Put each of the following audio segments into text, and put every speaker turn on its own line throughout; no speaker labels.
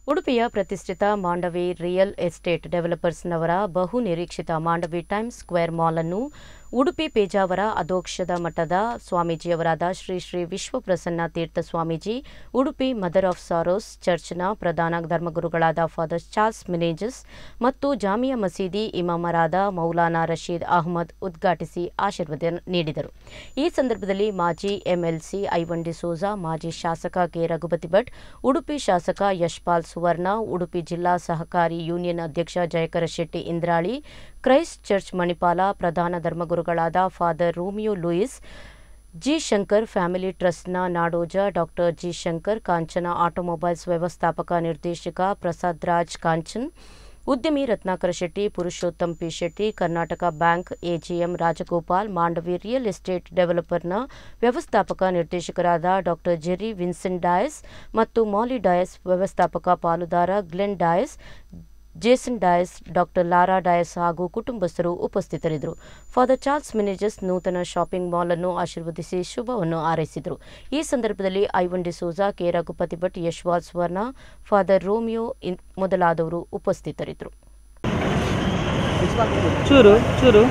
ಉಡುಪಿಯ ಪ್ರತಿಷ್ಠಿತ Mandavi real estate ಡೆವಲಪರ್ಸ್ನವರ ಬಹು ನಿರೀಕ್ಷಿತ ಮಾಂಡವಿ ಟೈಮ್ಸ್ ಸ್ಕ್ವೇರ್ ಮಾಲ್ ಅನ್ನು ಉಡುಪಿ ಪೇಜಾವರ ಅಧೋಕ್ಷದ ಮಠದ ಸ್ವಾಮೀಜಿಯವರಾದ Shri Shri Vishwaprasanna Tirtha Swamiji Udupi Mother of Sorrows ಚರ್ಚ್ನ ಪ್ರಧಾನ ಧರ್ಮಗುರುಗಳಾದ ಫಾದರ್ ಚಾರ್ಲ್ಸ್ ಮಿನೇಜಸ್ ಮತ್ತು ಜಾಮಿಯಾ ಮಸೀದಿ ಇಮಾಮರಾದ ಮೌಲಾನಾ ರಶೀದ್ ಅಹ್ಮದ್ ಉದ್ಘಾಟಿಸಿ ಆಶೀರ್ವಾದ ನೀಡಿದರು ಈ ಸಂದರ್ಭದಲ್ಲಿ ಮಾಜಿ ಎಂಎಲ್ಸಿ ಐವನ್ ಡಿಸೋಜಾ ಮಾಜಿ ಶಾಸಕ ಕೆ ರಘುಪತಿ ಭಟ್ ಉಡುಪಿ ಶಾಸಕ ಯಶ್ಪಾಲ್ ಸುವರ್ಣ ಉಡುಪಿ ಜಿಲ್ಲಾ ಸಹಕಾರಿ ಯೂನಿಯನ್ ಅಧ್ಯಕ್ಷ ಜಯಕರ ಶೆಟ್ಟಿ ಇಂದ್ರಾಳಿ ಕ್ರೈಸ್ಟ್ ಚರ್ಚ್ ಮಣಿಪಾಲ ಪ್ರಧಾನ ಧರ್ಮಗುರುಗಳಾದ Father Romeo Lewis G Shankar family ಟ್ರಸ್ಟ್ನ Nadoja doctor G Shankar Kanchana automobiles ವ್ಯವಸ್ಥಾಪಕ ನಿರ್ದೇಶಕ ಪ್ರಸಾದ್ ರಾಜ್ ಕಾಂಚನ್ ಉದ್ಯಮಿ Ratnakara Shetty Purushottam P Shetty Karnataka bank AGM Rajagopal Mandavi real estate ಡೆವಲಪರ್ನ ವ್ಯವಸ್ಥಾಪಕ ನಿರ್ದೇಶಕರಾದ ಡಾಕ್ಟರ್ ಜೆರ್ರಿ ವಿನ್ಸೆಂಟ್ ಡಯಸ್ ಮತ್ತು ಮಾಲಿ ಡಯಸ್ ವ್ಯವಸ್ಥಾಪಕ ಪಾಲುದಾರ Glenn Dias Jason Dias doctor Laura Dias ಹಾಗೂ ಕುಟುಂಬಸ್ಥರು ಉಪಸ್ಥಿತರಿದ್ದರು ಫಾದರ್ ಚಾರ್ಲ್ಸ್ ಮಿನೇಜಸ್ ನೂತನ ಶಾಪಿಂಗ್ ಮಾಲ್ ಅನ್ನು ಆಶೀರ್ವದಿಸಿ ಶುಭವನ್ನು ಹಾರೈಸಿದರು ಈ ಸಂದರ್ಭದಲ್ಲಿ Ivan D'Souza K Raghupati Bhat Yashpal Suvarna Father Romeo ಇನ್- ಮೊದಲಾದವರು ಉಪಸ್ಥಿತರಿದ್ದರು
ಚೂರು ಚೂರು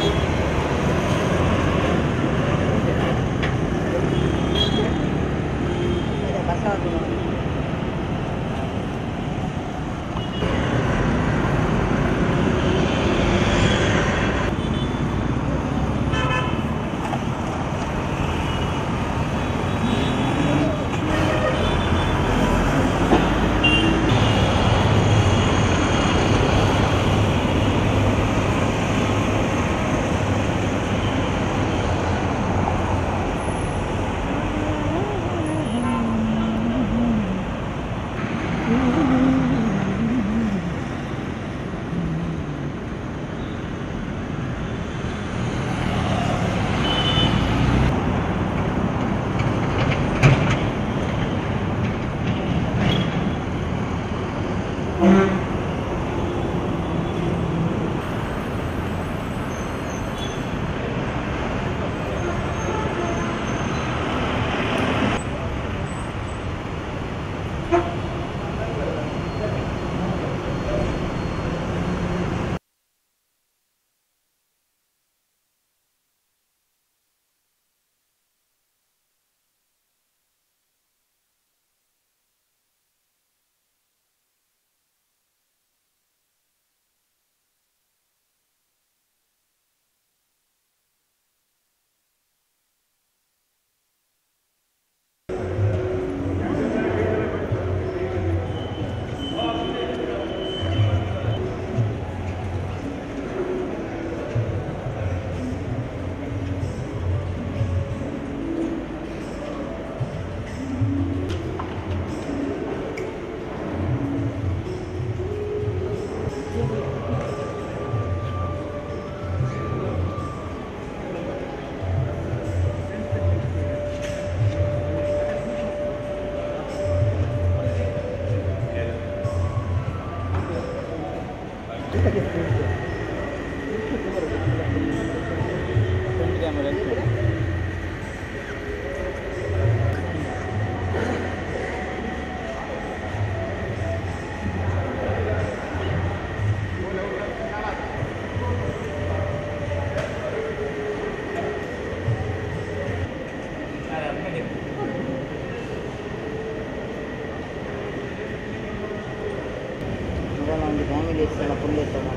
ಒಂದು ಫ್ಯಾಮಿಲಿ ಎಲ್ಲ ಫುಲ್ ಇರ್ತದೆ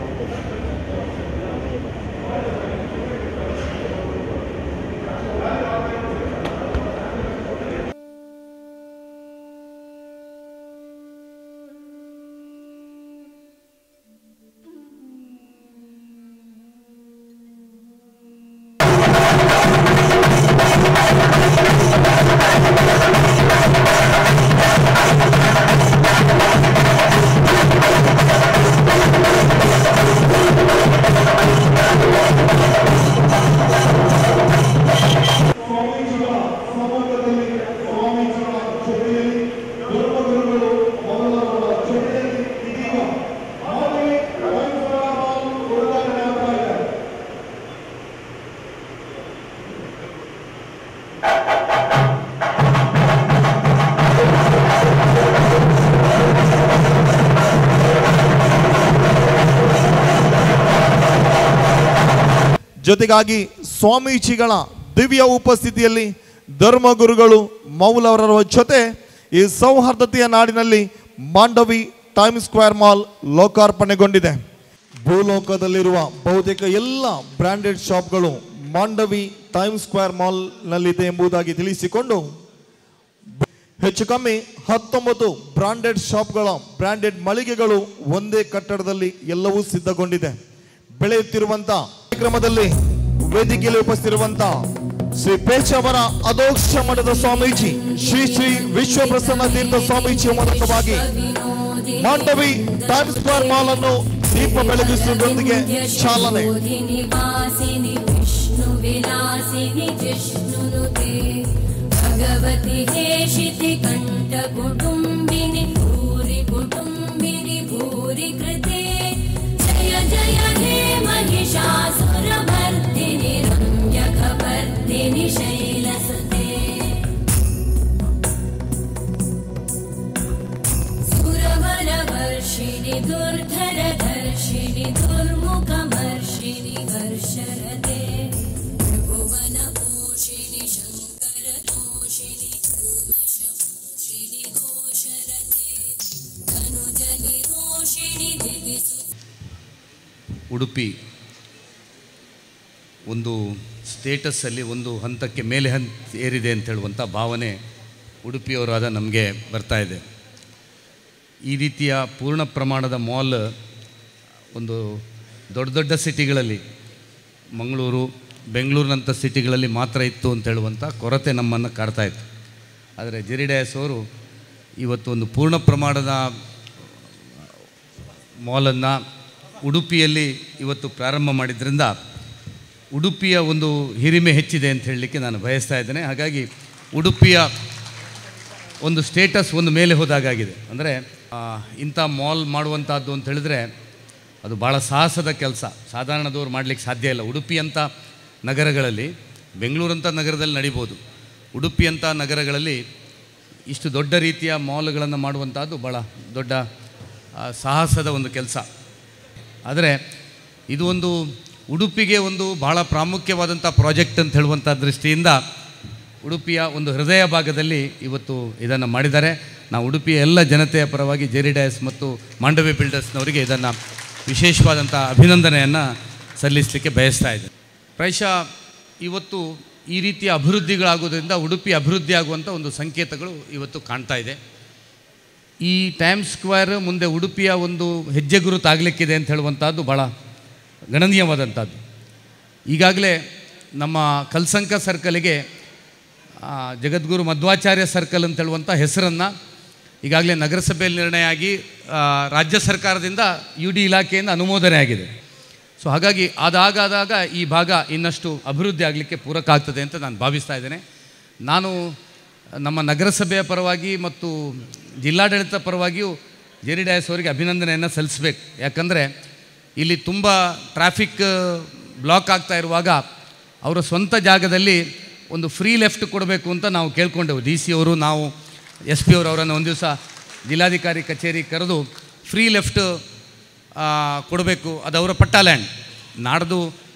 Thank
ಜೊತೆಗಾಗಿ ಸ್ವಾಮೀಜಿಗಳ ದಿವ್ಯ ಉಪಸ್ಥಿತಿಯಲ್ಲಿ ಧರ್ಮಗುರುಗಳು ಮೌಲವರ ಜೊತೆ ಈ ಸೌಹಾರ್ದತೆಯ ನಾಡಿನಲ್ಲಿ ಮಾಂಡವಿ ಟೈಮ್ ಸ್ಕ್ವೇರ್ ಮಾಲ್ ಲೋಕಾರ್ಪಣೆಗೊಂಡಿದೆ ಭೂಲೋಕದಲ್ಲಿರುವ ಬಹುತೇಕ ಎಲ್ಲ ಬ್ರಾಂಡೆಡ್ ಶಾಪ್ಗಳು ಮಾಂಡವಿ ಟೈಮ್ ಸ್ಕ್ವೇರ್ ಮಾಲ್ನಲ್ಲಿದೆ ಎಂಬುದಾಗಿ ತಿಳಿಸಿಕೊಂಡು ಹೆಚ್ಚು ಕಮ್ಮಿ ಹತ್ತೊಂಬತ್ತು ಬ್ರಾಂಡೆಡ್ ಶಾಪ್ಗಳ ಬ್ರಾಂಡೆಡ್ ಮಳಿಗೆಗಳು ಒಂದೇ ಕಟ್ಟಡದಲ್ಲಿ ಎಲ್ಲವೂ ಸಿದ್ಧಗೊಂಡಿದೆ ಬೆಳೆಯುತ್ತಿರುವಂತ ಕಾರ್ಯಕ್ರಮದಲ್ಲಿ ವೇದಿಕೆಯಲ್ಲಿ ಉಪಸ್ಥಿತಿರುವಂತ ಶ್ರೀ ಪೇಚವರ ಅದೋಕ್ಷ ಮಠದ ಸ್ವಾಮೀಜಿ ಶ್ರೀ ಶ್ರೀ ವಿಶ್ವಪ್ರಸನ್ನ ತೀರ್ಥ ಸ್ವಾಮೀಜಿಯ ಮೂಲಕವಾಗಿ ಮಾಂಡವಿ ಟೈಮ್ ಸ್ಕ್ವೇರ್ ಮಾಲ್ ಅನ್ನು ದೀಪ ಬೆಳಗಿಸುವುದರೊಂದಿಗೆ ಚಾಲನೆ
निवासिनि विष्णुविलासिनि जिष्णुनुते भगवति हेशिति कण्ठकुटुम्बिनि भूरि कुटुम्बिनि भूरि कृते जय जय हे महिषासुरमर्दिनि रम्यकपर्दिनि शैलसुते सुरवरवर्षिणि दुर्धरधर्षिणि दुर्मुखमर्षिणि हर्षरते त्रिभुवनपोषिणि शङ्करतोषिणि कल्मषमोषिणि घोषरते धनुजनिरोषिणि दिविसु
ಉಡುಪಿ ಒಂದು ಸ್ಟೇಟಸ್ಸಲ್ಲಿ ಒಂದು ಹಂತಕ್ಕೆ ಮೇಲೆ ಹಂತ ಏರಿದೆ ಅಂತ ಹೇಳುವಂಥ ಭಾವನೆ ಉಡುಪಿಯವರಾದ ನಮಗೆ ಬರ್ತಾ ಇದೆ ಈ ರೀತಿಯ ಪೂರ್ಣ ಪ್ರಮಾಣದ ಮಾಲ್ ಒಂದು ದೊಡ್ಡ ದೊಡ್ಡ ಸಿಟಿಗಳಲ್ಲಿ ಮಂಗಳೂರು ಬೆಂಗಳೂರಿನಂಥ ಸಿಟಿಗಳಲ್ಲಿ ಮಾತ್ರ ಇತ್ತು ಅಂತ ಹೇಳುವಂಥ ಕೊರತೆ ನಮ್ಮನ್ನು ಕಾಡ್ತಾ ಇತ್ತು ಆದರೆ ಜೆರಿ ಡಯಾಸ್ ಅವರು ಇವತ್ತು ಒಂದು ಪೂರ್ಣ ಪ್ರಮಾಣದ ಮಾಲನ್ನು ಉಡುಪಿಯಲ್ಲಿ ಇವತ್ತು ಪ್ರಾರಂಭ ಮಾಡಿದ್ರಿಂದ ಉಡುಪಿಯ ಒಂದು ಹಿರಿಮೆ ಹೆಚ್ಚಿದೆ ಅಂತ ಹೇಳಲಿಕ್ಕೆ ನಾನು ಬಯಸ್ತಾ ಇದ್ದೇನೆ ಹಾಗಾಗಿ ಉಡುಪಿಯ ಒಂದು ಸ್ಟೇಟಸ್ ಒಂದು ಮೇಲೆ ಹೋದಾಗಿದೆ ಅಂದರೆ ಇಂಥ ಮಾಲ್ ಮಾಡುವಂಥದ್ದು ಅಂತ ಹೇಳಿದ್ರೆ ಅದು ಭಾಳ ಸಾಹಸದ ಕೆಲಸ ಸಾಧಾರಣದವ್ರು ಮಾಡಲಿಕ್ಕೆ ಸಾಧ್ಯ ಇಲ್ಲ ಉಡುಪಿ ಅಂತ ನಗರಗಳಲ್ಲಿ ಬೆಂಗಳೂರಂಥ ನಗರದಲ್ಲಿ ನಡಿಬೋದು ಉಡುಪಿ ಅಂತ ನಗರಗಳಲ್ಲಿ ಇಷ್ಟು ದೊಡ್ಡ ರೀತಿಯ ಮಾಲ್ಗಳನ್ನು ಮಾಡುವಂಥದ್ದು ಭಾಳ ದೊಡ್ಡ ಆ, ಸಾಹಸದ ಒಂದು ಕೆಲಸ ಆದರೆ ಇದು ಒಂದು ಉಡುಪಿಗೆ ಒಂದು ಬಹಳ ಪ್ರಾಮುಖ್ಯವಾದಂಥ ಪ್ರಾಜೆಕ್ಟ್ ಅಂತ ಹೇಳುವಂಥ ದೃಷ್ಟಿಯಿಂದ ಉಡುಪಿಯ ಒಂದು ಹೃದಯ ಭಾಗದಲ್ಲಿ ಇವತ್ತು ಇದನ್ನು ಮಾಡಿದ್ದಾರೆ ನಾವು ಉಡುಪಿಯ ಎಲ್ಲ ಜನತೆಯ ಪರವಾಗಿ ಜೆರಿ ಡಯಾಸ್ ಮತ್ತು ಮಾಂಡವಿ ಬಿಲ್ಡರ್ಸ್ನವರಿಗೆ ಇದನ್ನು ವಿಶೇಷವಾದಂಥ ಅಭಿನಂದನೆಯನ್ನು ಸಲ್ಲಿಸಲಿಕ್ಕೆ ಬಯಸ್ತಾ ಇದ್ದೇನೆ ಪ್ರಾಯಶಃ ಇವತ್ತು ಈ ರೀತಿಯ ಅಭಿವೃದ್ಧಿಗಳಾಗೋದ್ರಿಂದ ಉಡುಪಿ ಅಭಿವೃದ್ಧಿ ಆಗುವಂಥ ಒಂದು ಸಂಕೇತಗಳು ಇವತ್ತು ಕಾಣ್ತಾ ಇದೆ ಈ ಟೈಮ್ ಸ್ಕ್ವೇರ್ ಮುಂದೆ ಉಡುಪಿಯ ಒಂದು ಹೆಜ್ಜೆ ಗುರುತಾಗಲಿಕ್ಕಿದೆ ಅಂತ ಹೇಳುವಂಥದ್ದು ಭಾಳ ಗಣನೀಯವಾದಂಥದ್ದು ಈಗಾಗಲೇ ನಮ್ಮ ಕಲ್ಸಂಕ ಸರ್ಕಲಿಗೆ ಆ, ಜಗದ್ಗುರು ಮಧ್ವಾಚಾರ್ಯ ಸರ್ಕಲ್ ಅಂತ ಹೇಳುವಂಥ ಹೆಸರನ್ನು ಈಗಾಗಲೇ ನಗರಸಭೆಯಲ್ಲಿ ನಿರ್ಣಯ ಆಗಿ ಆ, ರಾಜ್ಯ ಸರ್ಕಾರದಿಂದ ಯು ಡಿ ಇಲಾಖೆಯಿಂದ ಅನುಮೋದನೆ ಆಗಿದೆ ಸೊ ಹಾಗಾಗಿ ಅದಾಗಾದಾಗ ಈ ಭಾಗ ಇನ್ನಷ್ಟು ಅಭಿವೃದ್ಧಿ ಆಗಲಿಕ್ಕೆ ಪೂರಕ ಆಗ್ತದೆ ಅಂತ ನಾನು ಭಾವಿಸ್ತಾ ಇದ್ದೇನೆ ನಾನು ನಮ್ಮ ನಗರಸಭೆಯ ಪರವಾಗಿ ಮತ್ತು ಜಿಲ್ಲಾಡಳಿತ ಪರವಾಗಿಯೂ ಜೆರಿ ಡಯಾಸ್ ಅವರಿಗೆ ಅಭಿನಂದನೆಯನ್ನು ಸಲ್ಲಿಸಬೇಕು ಯಾಕಂದರೆ ಇಲ್ಲಿ ತುಂಬ ಟ್ರಾಫಿಕ್ ಬ್ಲಾಕ್ ಆಗ್ತಾ ಇರುವಾಗ ಅವರ ಸ್ವಂತ ಜಾಗದಲ್ಲಿ ಒಂದು ಫ್ರೀ ಲೆಫ್ಟ್ ಕೊಡಬೇಕು ಅಂತ ನಾವು ಕೇಳ್ಕೊಂಡೆವು ಡಿ ಸಿ ಅವರು ನಾವು ಎಸ್ ಪಿ ಅವರು ಅವರನ್ನು ಒಂದು ದಿವಸ ಜಿಲ್ಲಾಧಿಕಾರಿ ಕಚೇರಿ ಕರೆದು ಫ್ರೀ ಲೆಫ್ಟ್ ಕೊಡಬೇಕು ಅದು ಅವರ ಪಟ್ಟ ಲ್ಯಾಂಡ್ ನಾಡ್ದು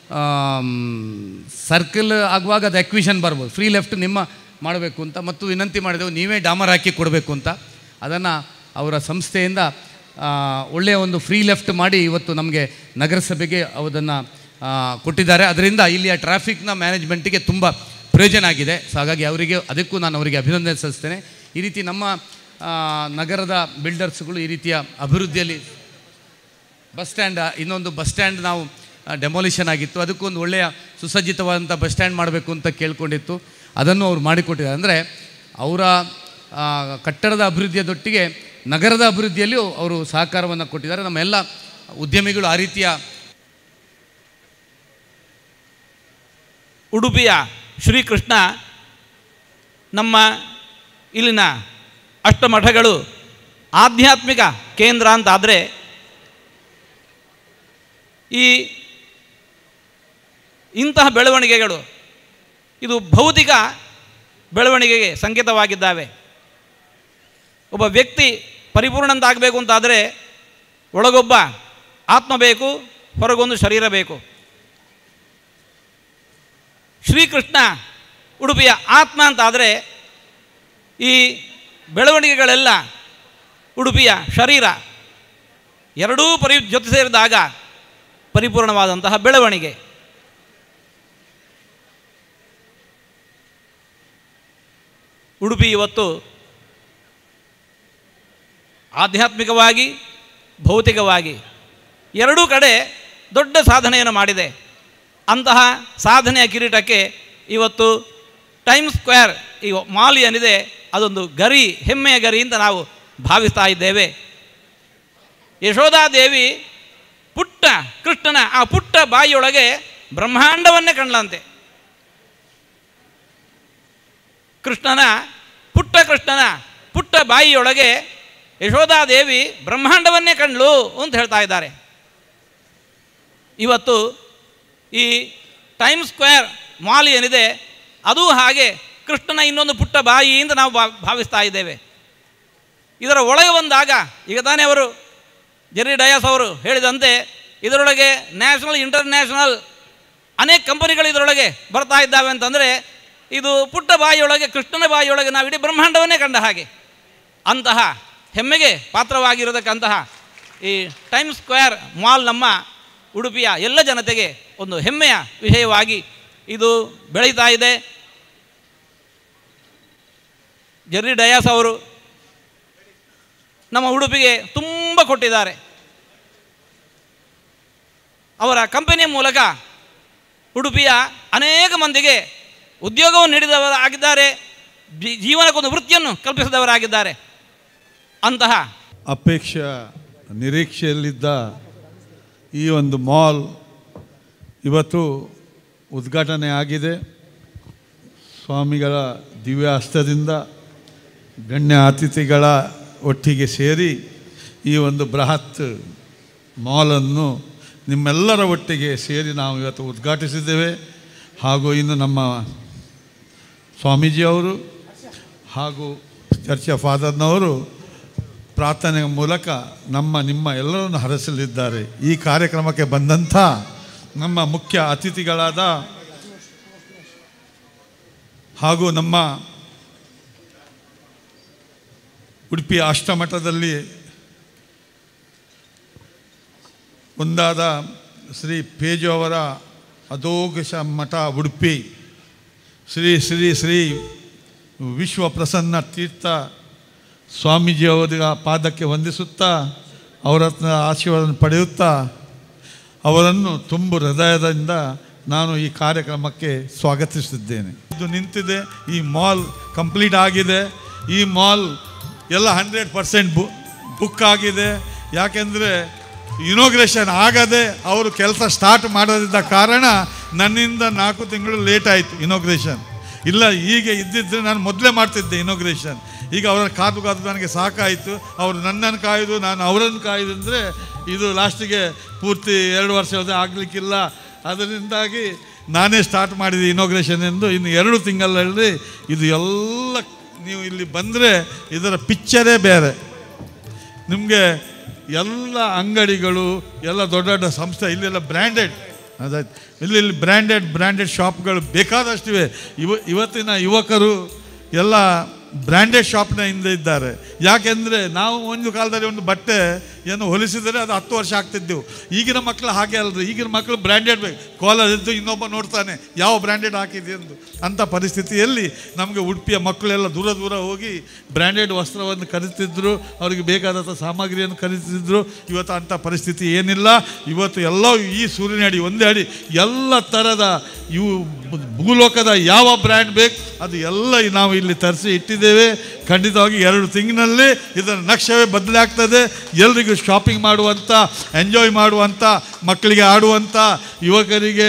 ಸರ್ಕಲ್ ಆಗುವಾಗ ಅದು ಎಕ್ವಿಷನ್ ಬರ್ಬೋದು ಫ್ರೀ ಲೆಫ್ಟ್ ನಿಮ್ಮ ಮಾಡಬೇಕು ಅಂತ ಮತ್ತು ವಿನಂತಿ ಮಾಡಿದೆವು ನೀವೇ ಡಾಮರ್ ಹಾಕಿ ಕೊಡಬೇಕು ಅಂತ ಅದನ್ನು ಅವರ ಸಂಸ್ಥೆಯಿಂದ ಆ, ಒಳ್ಳೆಯ ಒಂದು ಫ್ರೀ ಲೆಫ್ಟ್ ಮಾಡಿ ಇವತ್ತು ನಮಗೆ ನಗರಸಭೆಗೆ ಅದನ್ನು ಕೊಟ್ಟಿದ್ದಾರೆ ಅದರಿಂದ ಇಲ್ಲಿಯ ಟ್ರಾಫಿಕ್ನ ಮ್ಯಾನೇಜ್ಮೆಂಟಿಗೆ ತುಂಬ ಪ್ರಯೋಜನ ಆಗಿದೆ ಸೊ ಹಾಗಾಗಿ ಅವರಿಗೆ ಅದಕ್ಕೂ ನಾನು ಅವರಿಗೆ ಅಭಿನಂದನೆ ಸಲ್ಲಿಸ್ತೇನೆ ಈ ರೀತಿ ನಮ್ಮ ಆ, ನಗರದ ಬಿಲ್ಡರ್ಸ್ಗಳು ಈ ರೀತಿಯ ಅಭಿವೃದ್ಧಿಯಲ್ಲಿ ಬಸ್ ಸ್ಟ್ಯಾಂಡ್ ಇನ್ನೊಂದು ಬಸ್ ಸ್ಟ್ಯಾಂಡ್ ನಾವು ಡೆಮೊಲಿಷನ್ ಆಗಿತ್ತು ಅದಕ್ಕೊಂದು ಒಳ್ಳೆಯ ಸುಸಜ್ಜಿತವಾದಂಥ ಬಸ್ ಸ್ಟ್ಯಾಂಡ್ ಮಾಡಬೇಕು ಅಂತ ಕೇಳ್ಕೊಂಡಿತ್ತು ಅದನ್ನು ಅವ್ರು ಮಾಡಿಕೊಟ್ಟಿದ್ದಾರೆ ಅಂದರೆ ಅವರ ಆ, ಕಟ್ಟಡದ ಅಭಿವೃದ್ಧಿಯದೊಟ್ಟಿಗೆ ನಗರದ ಅಭಿವೃದ್ಧಿಯಲ್ಲಿಯೂ ಅವರು ಸಹಕಾರವನ್ನು ಕೊಟ್ಟಿದ್ದಾರೆ ನಮ್ಮ ಎಲ್ಲ ಉದ್ಯಮಿಗಳು ಆ ರೀತಿಯ
ಉಡುಪಿಯ ಶ್ರೀಕೃಷ್ಣ ನಮ್ಮ ಇಲ್ಲಿನ ಅಷ್ಟಮಠಗಳು ಆಧ್ಯಾತ್ಮಿಕ ಕೇಂದ್ರ ಅಂತಾದರೆ ಈ ಇಂತಹ ಬೆಳವಣಿಗೆಗಳು ಇದು ಭೌತಿಕ ಬೆಳವಣಿಗೆಗೆ ಸಂಕೇತವಾಗಿದ್ದಾವೆ ಒಬ್ಬ ವ್ಯಕ್ತಿ ಪರಿಪೂರ್ಣ ಅಂತ ಆಗಬೇಕು ಅಂತಾದರೆ ಒಳಗೊಬ್ಬ ಆತ್ಮ ಬೇಕು ಹೊರಗೊಂದು ಶರೀರ ಬೇಕು ಶ್ರೀಕೃಷ್ಣ ಉಡುಪಿಯ ಆತ್ಮ ಅಂತಾದರೆ ಈ ಬೆಳವಣಿಗೆಗಳೆಲ್ಲ ಉಡುಪಿಯ ಶರೀರ ಎರಡೂ ಪರಿ ಜೊತೆ ಸೇರಿದಾಗ ಪರಿಪೂರ್ಣವಾದಂತಹ ಬೆಳವಣಿಗೆ ಉಡುಪಿ ಇವತ್ತು ಆಧ್ಯಾತ್ಮಿಕವಾಗಿ ಭೌತಿಕವಾಗಿ ಎರಡೂ ಕಡೆ ದೊಡ್ಡ ಸಾಧನೆಯನ್ನು ಮಾಡಿದೆ ಅಂತಹ ಸಾಧನೆಯ ಕಿರೀಟಕ್ಕೆ ಇವತ್ತು ಟೈಮ್ ಸ್ಕ್ವೇರ್ ಈ ಮಾಲ್ ಏನಿದೆ ಅದೊಂದು ಗರಿ ಹೆಮ್ಮೆಯ ಗರಿ ಅಂತ ನಾವು ಭಾವಿಸ್ತಾ ಇದ್ದೇವೆ ಯಶೋಧಾದೇವಿ ಪುಟ್ಟ ಕೃಷ್ಣನ ಆ ಪುಟ್ಟ ಬಾಯಿಯೊಳಗೆ ಬ್ರಹ್ಮಾಂಡವನ್ನೇ ಕಂಡ್ಲಂತೆ ಕೃಷ್ಣನ ಪುಟ್ಟ ಕೃಷ್ಣನ ಪುಟ್ಟ ಬಾಯಿಯೊಳಗೆ ಯಶೋಧಾದೇವಿ ಬ್ರಹ್ಮಾಂಡವನ್ನೇ ಕಂಡ್ಲು ಅಂತ ಹೇಳ್ತಾ ಇದ್ದಾರೆ ಇವತ್ತು ಈ ಟೈಮ್ ಸ್ಕ್ವೇರ್ ಮಾಲ್ ಏನಿದೆ ಅದು ಹಾಗೆ ಕೃಷ್ಣನ ಇನ್ನೊಂದು ಪುಟ್ಟ ಬಾಯಿ ಅಂತ ನಾವು ಭಾ ಭಾವಿಸ್ತಾ ಇದ್ದೇವೆ ಇದರ ಒಳಗೆ ಬಂದಾಗ ಈಗ ತಾನೇ ಅವರು ಜೆರ್ರಿ ಡಯಾಸ್ ಅವರು ಹೇಳಿದಂತೆ ಇದರೊಳಗೆ ನ್ಯಾಷನಲ್ ಇಂಟರ್ನ್ಯಾಷನಲ್ ಅನೇಕ ಕಂಪನಿಗಳು ಇದರೊಳಗೆ ಬರ್ತಾ ಇದ್ದಾವೆ ಅಂತಂದರೆ ಇದು ಪುಟ್ಟ ಬಾಯಿಯೊಳಗೆ ಕೃಷ್ಣನ ಬಾಯಿಯೊಳಗೆ ನಾವು ಇಡೀ ಬ್ರಹ್ಮಾಂಡವನ್ನೇ ಕಂಡ ಹಾಗೆ ಅಂತಹ ಹೆಮ್ಮೆಗೆ ಪಾತ್ರವಾಗಿರತಕ್ಕಂತಹ ಈ ಟೈಮ್ ಸ್ಕ್ವೇರ್ ಮಾಲ್ ನಮ್ಮ ಉಡುಪಿಯ ಎಲ್ಲ ಜನತೆಗೆ ಒಂದು ಹೆಮ್ಮೆಯ ವಿಷಯವಾಗಿ ಇದು ಬೆಳೀತಾ ಇದೆ ಜೆರ್ರಿ ಡಯಾಸ್ ಅವರು ನಮ್ಮ ಉಡುಪಿಗೆ ತುಂಬ ಕೊಟ್ಟಿದ್ದಾರೆ ಅವರ ಕಂಪನಿಯ ಮೂಲಕ ಉಡುಪಿಯ ಅನೇಕ ಮಂದಿಗೆ ಉದ್ಯೋಗವನ್ನು ನೀಡಿದವರಾಗಿದ್ದಾರೆ ಜೀ- ಜೀವನಕ್ಕೊಂದು ವೃತ್ತಿಯನ್ನು ಕಲ್ಪಿಸಿದವರಾಗಿದ್ದಾರೆ ಅಂತಹ
ಅಪೇಕ್ಷ ನಿರೀಕ್ಷೆಯಲ್ಲಿದ್ದ ಈ ಒಂದು ಮಾಲ್ ಇವತ್ತು ಉದ್ಘಾಟನೆ ಆಗಿದೆ ಸ್ವಾಮಿಗಳ ದಿವ್ಯ ಹಸ್ತದಿಂದ ಗಣ್ಯ ಅತಿಥಿಗಳ ಒಟ್ಟಿಗೆ ಸೇರಿ ಈ ಒಂದು ಬೃಹತ್ ಮಾಲನ್ನು ನಿಮ್ಮೆಲ್ಲರ ಒಟ್ಟಿಗೆ ಸೇರಿ ನಾವು ಇವತ್ತು ಉದ್ಘಾಟಿಸಿದ್ದೇವೆ ಹಾಗೂ ಇನ್ನು ನಮ್ಮ ಸ್ವಾಮೀಜಿಯವರು ಹಾಗೂ ಚರ್ಚಾ ಫಾದರ್ನವರು ಪ್ರಾರ್ಥನೆಯ ಮೂಲಕ ನಮ್ಮ ನಿಮ್ಮ ಎಲ್ಲರನ್ನು ಹರಸಲಿದ್ದಾರೆ ಈ ಕಾರ್ಯಕ್ರಮಕ್ಕೆ ಬಂದಂಥ ನಮ್ಮ ಮುಖ್ಯ ಅತಿಥಿಗಳಾದ ಹಾಗೂ ನಮ್ಮ ಉಡುಪಿ ಅಷ್ಟಮಠದಲ್ಲಿ ಒಂದಾದ ಶ್ರೀ ಪೇಜು ಅವರ ಅಧೋಘಶ ಮಠ ಉಡುಪಿ ಶ್ರೀ ಶ್ರೀ ಶ್ರೀ ವಿಶ್ವ ಪ್ರಸನ್ನ ತೀರ್ಥ ಸ್ವಾಮೀಜಿಯವರ ಪಾದಕ್ಕೆ ವಂದಿಸುತ್ತಾ ಅವರ ಹತ್ರ ಆಶೀರ್ವಾದ ಪಡೆಯುತ್ತಾ ಅವರನ್ನು ತುಂಬು ಹೃದಯದಿಂದ ನಾನು ಈ ಕಾರ್ಯಕ್ರಮಕ್ಕೆ ಸ್ವಾಗತಿಸಿದ್ದೇನೆ ಇದು ನಿಂತಿದೆ ಈ ಮಾಲ್ ಕಂಪ್ಲೀಟ್ ಆಗಿದೆ ಈ ಮಾಲ್ ಎಲ್ಲ ಹಂಡ್ರೆಡ್ ಪರ್ಸೆಂಟ್ ಬು ಬುಕ್ ಆಗಿದೆ ಯಾಕೆಂದರೆ ಇನೋಗ್ರೇಷನ್ ಆಗದೆ ಅವರು ಕೆಲಸ ಸ್ಟಾರ್ಟ್ ಮಾಡೋದಿದ್ದ ಕಾರಣ ನನ್ನಿಂದ ನಾಲ್ಕು ತಿಂಗಳು ಲೇಟ್ ಆಯಿತು ಇನೋಗ್ರೇಷನ್ ಇಲ್ಲ ಹೀಗೆ ಇದ್ದಿದ್ದರೆ ನಾನು ಮೊದಲೇ ಮಾಡ್ತಿದ್ದೆ ಇನೋಗ್ರೇಷನ್ ಈಗ ಅವರ ಕಾದು ಕಾದು ನನಗೆ ಸಾಕಾಯಿತು ಅವರು ನನ್ನನ್ನು ಕಾಯೋದು ನಾನು ಅವರನ್ನು ಕಾಯೋದು ಅಂದರೆ ಇದು ಲಾಸ್ಟಿಗೆ ಪೂರ್ತಿ ಎರಡು ವರ್ಷ ಆಗಲಿಕ್ಕಿಲ್ಲ ಅದರಿಂದಾಗಿ ನಾನೇ ಸ್ಟಾರ್ಟ್ ಮಾಡಿದೆ ಇನೋಗ್ರೇಷನ್ ಎಂದು ಇನ್ನು ಎರಡು ತಿಂಗಳಲ್ಲಿ ಇದು ಎಲ್ಲ ನೀವು ಇಲ್ಲಿ ಬಂದರೆ ಇದರ ಪಿಕ್ಚರೇ ಬೇರೆ ನಿಮಗೆ ಎಲ್ಲ ಅಂಗಡಿಗಳು ಎಲ್ಲ ದೊಡ್ಡ ದೊಡ್ಡ ಸಂಸ್ಥೆ ಇಲ್ಲೆಲ್ಲ ಬ್ರ್ಯಾಂಡೆಡ್ ಅದಾಯ್ತು ಇಲ್ಲಿ ಇಲ್ಲಿ ಬ್ರ್ಯಾಂಡೆಡ್ ಬ್ರ್ಯಾಂಡೆಡ್ ಶಾಪ್ಗಳು ಬೇಕಾದಷ್ಟಿವೆ ಇವ ಇವತ್ತಿನ ಯುವಕರು ಎಲ್ಲ ಬ್ರ್ಯಾಂಡೆಡ್ ಶಾಪ್ನ ಹಿಂದೆ ಇದ್ದಾರೆ ಯಾಕೆಂದರೆ ನಾವು ಒಂದು ಕಾಲದಲ್ಲಿ ಒಂದು ಬಟ್ಟೆ ಏನು ಹೊಲಿಸಿದರೆ ಅದು ಹತ್ತು ವರ್ಷ ಆಗ್ತಿದ್ದೆವು ಈಗಿನ ಮಕ್ಕಳು ಹಾಗೆ ಅಲ್ರಿ ಈಗಿನ ಮಕ್ಕಳು ಬ್ರ್ಯಾಂಡೆಡ್ ಬೇಕು ಕಾಲರ್ ಇದ್ದು ಇನ್ನೊಬ್ಬ ನೋಡ್ತಾನೆ ಯಾವ ಬ್ರ್ಯಾಂಡೆಡ್ ಹಾಕಿದೆ ಎಂದು ಅಂಥ ಪರಿಸ್ಥಿತಿಯಲ್ಲಿ ನಮಗೆ ಉಡುಪಿಯ ಮಕ್ಕಳೆಲ್ಲ ದೂರ ದೂರ ಹೋಗಿ ಬ್ರ್ಯಾಂಡೆಡ್ ವಸ್ತ್ರವನ್ನು ಖರೀದಿಸಿದ್ರು ಅವರಿಗೆ ಬೇಕಾದಂಥ ಸಾಮಗ್ರಿಯನ್ನು ಖರೀದಿಸಿದ್ರು ಇವತ್ತು ಅಂಥ ಪರಿಸ್ಥಿತಿ ಏನಿಲ್ಲ ಇವತ್ತು ಎಲ್ಲ ಈ ಸೂರ್ಯನ ಅಡಿ ಒಂದೇ ಅಡಿ ಎಲ್ಲ ಥರದ ಇವು ಭೂಲೋಕದ ಯಾವ ಬ್ರ್ಯಾಂಡ್ ಬೇಕು ಅದು ಎಲ್ಲ ನಾವು ಇಲ್ಲಿ ತರಿಸಿ ಇಟ್ಟಿದ್ದೇವೆ ಖಂಡಿತವಾಗಿ ಎರಡು ತಿಂಗಳಿನಲ್ಲಿ ಇದರ ನಕ್ಷವೇ ಬದಲಾಗ್ತದೆ ಎಲ್ರಿಗೂ ಶಾಪಿಂಗ್ ಮಾಡುವಂಥ ಎಂಜಾಯ್ ಮಾಡುವಂಥ ಮಕ್ಕಳಿಗೆ ಆಡುವಂಥ ಯುವಕರಿಗೆ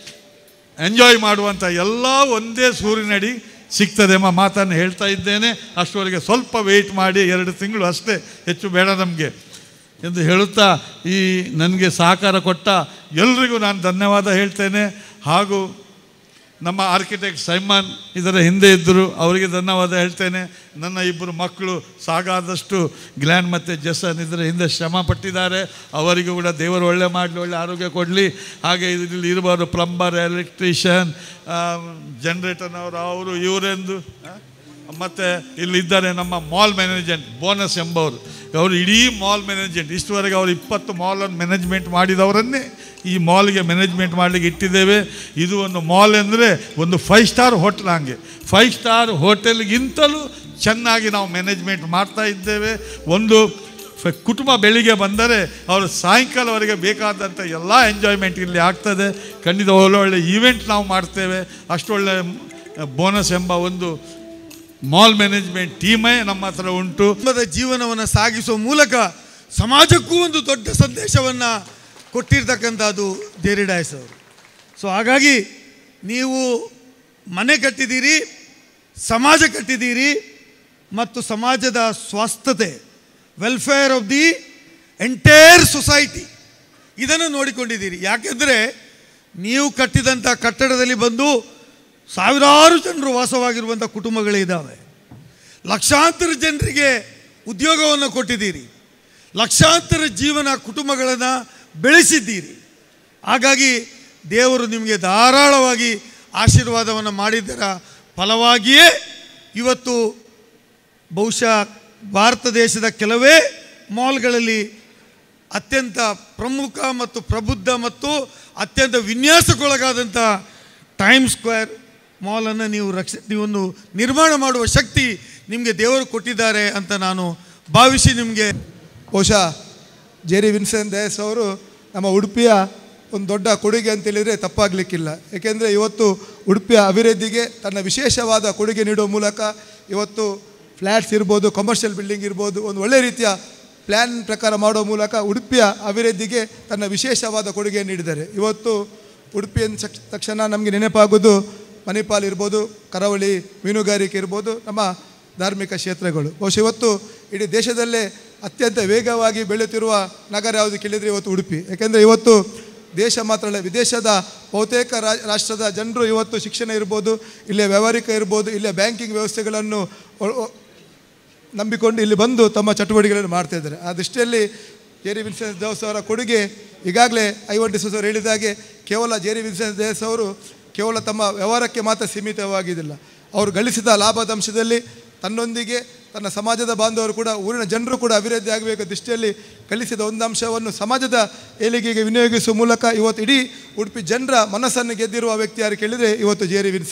ಎಂಜಾಯ್ ಮಾಡುವಂಥ ಎಲ್ಲ ಒಂದೇ ಸೂರ್ಯನಡಿ ಸಿಗ್ತದೆ ಎಂಬ ಮಾತನ್ನು ಹೇಳ್ತಾ ಇದ್ದೇನೆ ಅಷ್ಟರವರೆಗೆ ಸ್ವಲ್ಪ ವೆಯ್ಟ್ ಮಾಡಿ ಎರಡು ತಿಂಗಳು ಅಷ್ಟೇ ಹೆಚ್ಚು ಬೇಡ ನಮಗೆ ಎಂದು ಹೇಳುತ್ತಾ ಈ ನನಗೆ ಸಹಕಾರ ಕೊಟ್ಟ ಎಲ್ರಿಗೂ ನಾನು ಧನ್ಯವಾದ ಹೇಳ್ತೇನೆ ಹಾಗೂ ನಮ್ಮ ಆರ್ಕಿಟೆಕ್ಟ್ ಸೈಮನ್ ಇದರ ಹಿಂದೆ ಇದ್ದರು ಅವರಿಗೆ ಧನ್ಯವಾದ ಹೇಳ್ತೇನೆ ನನ್ನ ಇಬ್ಬರು ಮಕ್ಕಳು ಸಾಕಾದಷ್ಟು ಗ್ಲ್ಯಾನ್ ಮತ್ತು ಜಸನ್ ಇದರ ಹಿಂದೆ ಶ್ರಮ ಪಟ್ಟಿದ್ದಾರೆ ಅವರಿಗೂ ಕೂಡ ದೇವರು ಒಳ್ಳೆ ಮಾಡಲಿ ಒಳ್ಳೆ ಆರೋಗ್ಯ ಕೊಡಲಿ ಹಾಗೆ ಇಲ್ಲಿ ಇರುವವರು ಪ್ಲಂಬರ್ ಎಲೆಕ್ಟ್ರಿಷಿಯನ್ ಜನ್ರೇಟರ್ನವರು ಅವರು ಇವರೆಂದು ಆ? ಮತ್ತು ಇಲ್ಲಿದ್ದಾರೆ ನಮ್ಮ ಮಾಲ್ ಮ್ಯಾನೇಜೆಂಟ್ ಬೋನಸ್ ಎಂಬವರು ಅವರು ಇಡೀ ಮಾಲ್ ಮ್ಯಾನೇಜೆಂಟ್ ಇಷ್ಟುವರೆಗೆ ಅವರು ಇಪ್ಪತ್ತು ಮಾಲನ್ನು ಮ್ಯಾನೇಜ್ಮೆಂಟ್ ಮಾಡಿದವರನ್ನೇ ಈ ಮಾಲ್ಗೆ ಮ್ಯಾನೇಜ್ಮೆಂಟ್ ಮಾಡಲಿಕ್ಕೆ ಇಟ್ಟಿದ್ದೇವೆ ಇದು ಒಂದು ಮಾಲ್ ಅಂದರೆ ಒಂದು ಫೈವ್ ಸ್ಟಾರ್ ಹೋಟ್ಲ್ ಹಂಗೆ ಫೈವ್ ಸ್ಟಾರ್ ಹೋಟೆಲ್ಗಿಂತಲೂ ಚೆನ್ನಾಗಿ ನಾವು ಮ್ಯಾನೇಜ್ಮೆಂಟ್ ಮಾಡ್ತಾ ಇದ್ದೇವೆ ಒಂದು ಫ- ಕುಟುಂಬ ಬೆಳಿಗ್ಗೆ ಬಂದರೆ ಅವರು ಸಾಯಂಕಾಲವರೆಗೆ ಬೇಕಾದಂಥ ಎಲ್ಲ ಎಂಜಾಯ್ಮೆಂಟ್ ಇಲ್ಲಿ ಆಗ್ತದೆ ಖಂಡಿತ ಒಳ್ಳೆ ಒಳ್ಳೆ ಈವೆಂಟ್ ನಾವು ಮಾಡ್ತೇವೆ ಅಷ್ಟೊಳ್ಳೆ ಬೋನಸ್ ಎಂಬ ಒಂದು ಮಾಲ್ ಮ್ಯಾನೇಜ್ಮೆಂಟ್ ಟೀಮೇ ನಮ್ಮ ಹತ್ರ ಉಂಟು
ಕುಟುಂಬದ ಜೀವನವನ್ನು ಸಾಗಿಸುವ ಮೂಲಕ ಸಮಾಜಕ್ಕೂ ಒಂದು ದೊಡ್ಡ ಸಂದೇಶವನ್ನು ಕೊಟ್ಟಿರ್ತಕ್ಕಂಥದ್ದು ಜೇರಿ ಡಾಯ್ಸ್ ಅವರು ಸೊ ಹಾಗಾಗಿ ನೀವು ಮನೆ ಕಟ್ಟಿದ್ದೀರಿ ಸಮಾಜ ಕಟ್ಟಿದ್ದೀರಿ ಮತ್ತು ಸಮಾಜದ ಸ್ವಾಸ್ಥತೆ welfare of the entire society ಇದನ್ನು ನೋಡಿಕೊಂಡಿದ್ದೀರಿ ಯಾಕೆಂದರೆ ನೀವು ಕಟ್ಟಿದಂಥ ಕಟ್ಟಡದಲ್ಲಿ ಬಂದು ಸಾವಿರಾರು ಜನರು ವಾಸವಾಗಿರುವಂಥ ಕುಟುಂಬಗಳಿದ್ದಾವೆ ಲಕ್ಷಾಂತರ ಜನರಿಗೆ ಉದ್ಯೋಗವನ್ನು ಕೊಟ್ಟಿದ್ದೀರಿ ಲಕ್ಷಾಂತರ ಜೀವನ ಕುಟುಂಬಗಳನ್ನು ಬೆಳೆಸಿದ್ದೀರಿ ಹಾಗಾಗಿ ದೇವರು ನಿಮಗೆ ಧಾರಾಳವಾಗಿ ಆಶೀರ್ವಾದವನ್ನು ಮಾಡಿದ್ದರ ಫಲವಾಗಿಯೇ ಇವತ್ತು ಬಹುಶಃ ಭಾರತ ದೇಶದ ಕೆಲವೇ ಮಾಲ್ಗಳಲ್ಲಿ ಅತ್ಯಂತ ಪ್ರಮುಖ ಮತ್ತು ಪ್ರಬುದ್ಧ ಮತ್ತು ಅತ್ಯಂತ ವಿನ್ಯಾಸಕ್ಕೊಳಗಾದಂಥ ಟೈಮ್ ಸ್ಕ್ವೇರ್ ಮಾಲನ್ನು ನೀವು ರಕ್ಷ ನೀವೊಂದು ನಿರ್ಮಾಣ ಮಾಡುವ ಶಕ್ತಿ ನಿಮಗೆ ದೇವರು ಕೊಟ್ಟಿದ್ದಾರೆ ಅಂತ ನಾನು ಭಾವಿಸಿ ನಿಮಗೆ
ಬಹುಶಃ ಜೇರಿ ವಿನ್ಸೆಂಟ್ ದೇಸ್ ಅವರು ನಮ್ಮ ಉಡುಪಿಯ ಒಂದು ದೊಡ್ಡ ಕೊಡುಗೆ ಅಂತೇಳಿದರೆ ತಪ್ಪಾಗಲಿಕ್ಕಿಲ್ಲ ಏಕೆಂದರೆ ಇವತ್ತು ಉಡುಪಿಯ ಅಭಿವೃದ್ಧಿಗೆ ತನ್ನ ವಿಶೇಷವಾದ ಕೊಡುಗೆ ನೀಡುವ ಮೂಲಕ ಇವತ್ತು ಫ್ಲ್ಯಾಟ್ಸ್ ಇರ್ಬೋದು ಕಮರ್ಷಿಯಲ್ ಬಿಲ್ಡಿಂಗ್ ಇರ್ಬೋದು ಒಂದು ಒಳ್ಳೆಯ ರೀತಿಯ ಪ್ಲ್ಯಾನ್ ಪ್ರಕಾರ ಮಾಡುವ ಮೂಲಕ ಉಡುಪಿಯ ಅಭಿವೃದ್ಧಿಗೆ ತನ್ನ ವಿಶೇಷವಾದ ಕೊಡುಗೆ ನೀಡಿದ್ದಾರೆ ಇವತ್ತು ಉಡುಪಿ ಅಂದ ತಕ್ಷ- ತಕ್ಷಣ ನಮಗೆ ನೆನಪಾಗೋದು ಮಣಿಪಾಲ್ ಇರ್ಬೋದು ಕರಾವಳಿ ಮೀನುಗಾರಿಕೆ ಇರ್ಬೋದು ನಮ್ಮ ಧಾರ್ಮಿಕ ಕ್ಷೇತ್ರಗಳು ಬಹುಶಃ ಇವತ್ತು ಇಡೀ ದೇಶದಲ್ಲೇ ಅತ್ಯಂತ ವೇಗವಾಗಿ ಬೆಳೆಯುತ್ತಿರುವ ನಗರ ಯಾವುದು ಕೇಳಿದರೆ ಇವತ್ತು ಉಡುಪಿ ಯಾಕೆಂದರೆ ಇವತ್ತು ದೇಶ ಮಾತ್ರ ಅಲ್ಲ ವಿದೇಶದ ಬಹುತೇಕ ರಾ- ರಾಷ್ಟ್ರದ ಜನರು ಇವತ್ತು ಶಿಕ್ಷಣ ಇರ್ಬೋದು ಇಲ್ಲಿಯ ವ್ಯಾವಹಾರಿಕ ಇರ್ಬೋದು ಇಲ್ಲಿಯ ಬ್ಯಾಂಕಿಂಗ್ ವ್ಯವಸ್ಥೆಗಳನ್ನು ಒ- ಒ- ನಂಬಿಕೊಂಡು ಇಲ್ಲಿ ಬಂದು ತಮ್ಮ ಚಟುವಟಿಕೆಗಳನ್ನು ಮಾಡ್ತಾ ಇದ್ದಾರೆ ಆ ದೃಷ್ಟಿಯಲ್ಲಿ ಜೇರಿ ವಿನ್ಸೆನ್ಸ್ ದೇವಸ್ ಅವರ ಕೊಡುಗೆ ಈಗಾಗಲೇ ಐವನ್ ಡಿಸೋಸ್ ಅವರು ಹೇಳಿದಾಗೆ ಕೇವಲ ಜೇರಿ ವಿನ್ಸೆನ್ಸ್ ದೇವಸ್ ಅವರು ಕೇವಲ ತಮ್ಮ ವ್ಯವಹಾರಕ್ಕೆ ಮಾತ್ರ ಸೀಮಿತವಾಗಿದ್ದಿಲ್ಲ ಅವರು ಗಳಿಸಿದ ಲಾಭದ ಅಂಶದಲ್ಲಿ ತನ್ನೊಂದಿಗೆ ತನ್ನ ಸಮಾಜದ ಬಾಂಧವರು ಕೂಡ ಊರಿನ ಜನರು ಕೂಡ ಅಭಿವೃದ್ಧಿ ಆಗಬೇಕು ದೃಷ್ಟಿಯಲ್ಲಿ ಕಲಿಸಿದ ಒಂದು ಅಂಶವನ್ನು ಸಮಾಜದ ಏಳಿಗೆಗೆ ವಿನಿಯೋಗಿಸುವ ಮೂಲಕ ಇವತ್ತು ಇಡೀ ಉಡುಪಿ ಜನರ ಮನಸ್ಸನ್ನು ಗೆದ್ದಿರುವ ವ್ಯಕ್ತಿ ಯಾರು ಕೇಳಿದರೆ ಇವತ್ತು ಜೇರಿ ವಿನ್ಸೆನ್ಸ್